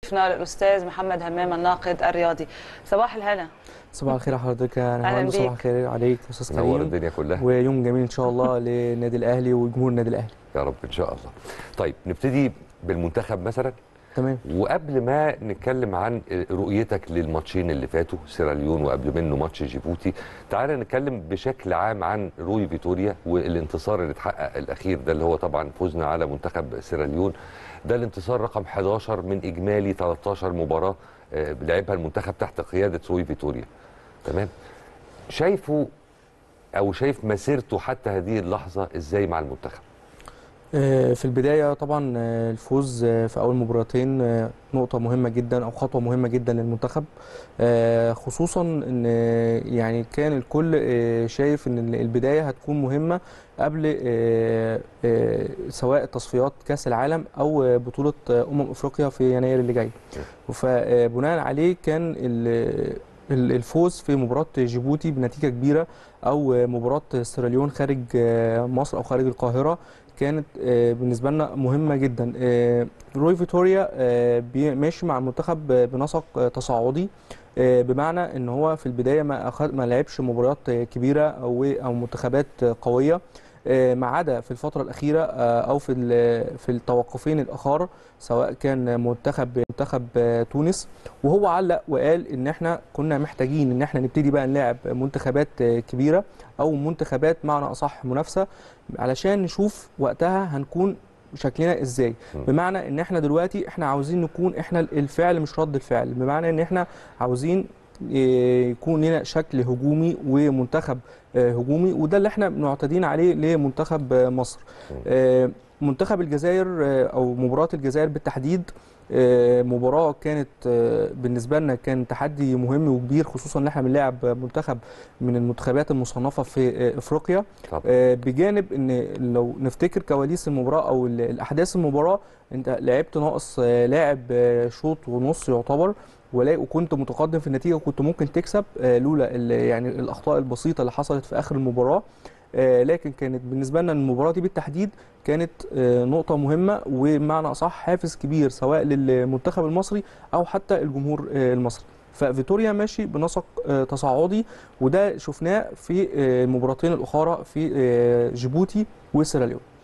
ضيفنا الاستاذ محمد همام الناقد الرياضي صباح الهنا صباح الخير يا حضرتك يا أهلاً نهاوند صباح بيك. الخير عليك يا استاذ نور كريم الدنيا كلها ويوم جميل ان شاء الله للنادي الاهلي وجمهور النادي الاهلي يا رب ان شاء الله طيب نبتدي بالمنتخب مثلا تمام وقبل ما نتكلم عن رؤيتك للماتشين اللي فاتوا سيراليون وقبل منه ماتش جيبوتي تعالى نتكلم بشكل عام عن روي فيتوريا والانتصار اللي اتحقق الاخير ده اللي هو طبعا فوزنا على منتخب سيراليون ده الانتصار رقم 11 من اجمالي 13 مباراه آه، لعبها المنتخب تحت قياده روي فيتوريا تمام شايفه او شايف مسيرته حتى هذه اللحظه ازاي مع المنتخب آه، في البدايه طبعا آه، الفوز آه، في اول مباراتين آه، نقطه مهمه جدا او خطوه مهمه جدا للمنتخب آه، خصوصا ان آه، يعني كان الكل آه، شايف ان البدايه هتكون مهمه قبل آه، آه، سواء تصفيات كاس العالم او آه، بطوله آه، امم افريقيا في يناير اللي جاي فبناء عليه كان ال- ال- الفوز في مباراة جيبوتي بنتيجة كبيرة أو مباراة سيراليون خارج مصر أو خارج القاهرة كانت آه، بالنسبة لنا مهمة جدا آه، روي فيتوريا آه، بي- ماشي مع المنتخب بنسق آه، تصاعدي آه، بمعنى ان هو في البدايه ما أخد ما لعبش مباريات آه، كبيره او او منتخبات آه، قويه آه، ما عدا في الفتره الاخيره آه، او في ال- في التوقفين الاخر سواء كان منتخب منتخب آه، تونس وهو علق وقال ان احنا كنا محتاجين ان احنا نبتدي بقى نلاعب منتخبات آه، كبيره او منتخبات معنى اصح منافسه علشان نشوف وقتها هنكون شكلنا ازاي م. بمعنى ان احنا دلوقتي احنا عاوزين نكون احنا الفعل مش رد الفعل بمعنى ان احنا عاوزين إيه، يكون لنا شكل هجومي ومنتخب آه، هجومي وده اللي احنا معتادين عليه لمنتخب آه، مصر م. آه، منتخب الجزائر آه، او مباراه الجزائر بالتحديد آه، مباراه كانت آه، بالنسبه لنا كان تحدي مهم وكبير خصوصا ان احنا بنلاعب منتخب من المنتخبات المصنفه في آه، افريقيا طبعا آه، بجانب ان لو نفتكر كواليس المباراه او ال- الاحداث المباراه انت لعبت ناقص آه، لاعب آه، شوط ونص يعتبر ولا- وكنت متقدم في النتيجه وكنت ممكن تكسب آه، لولا ال- يعني الاخطاء البسيطه اللي حصلت في اخر المباراه آه، لكن كانت بالنسبه لنا المباراه دي بالتحديد كانت آه، نقطه مهمه وبمعنى اصح حافز كبير سواء للمنتخب المصري او حتى الجمهور آه، المصري ففيتوريا ماشي بنسق آه، تصاعدي وده شفناه في آه، المباراتين الاخرى في آه، جيبوتي وسيراليون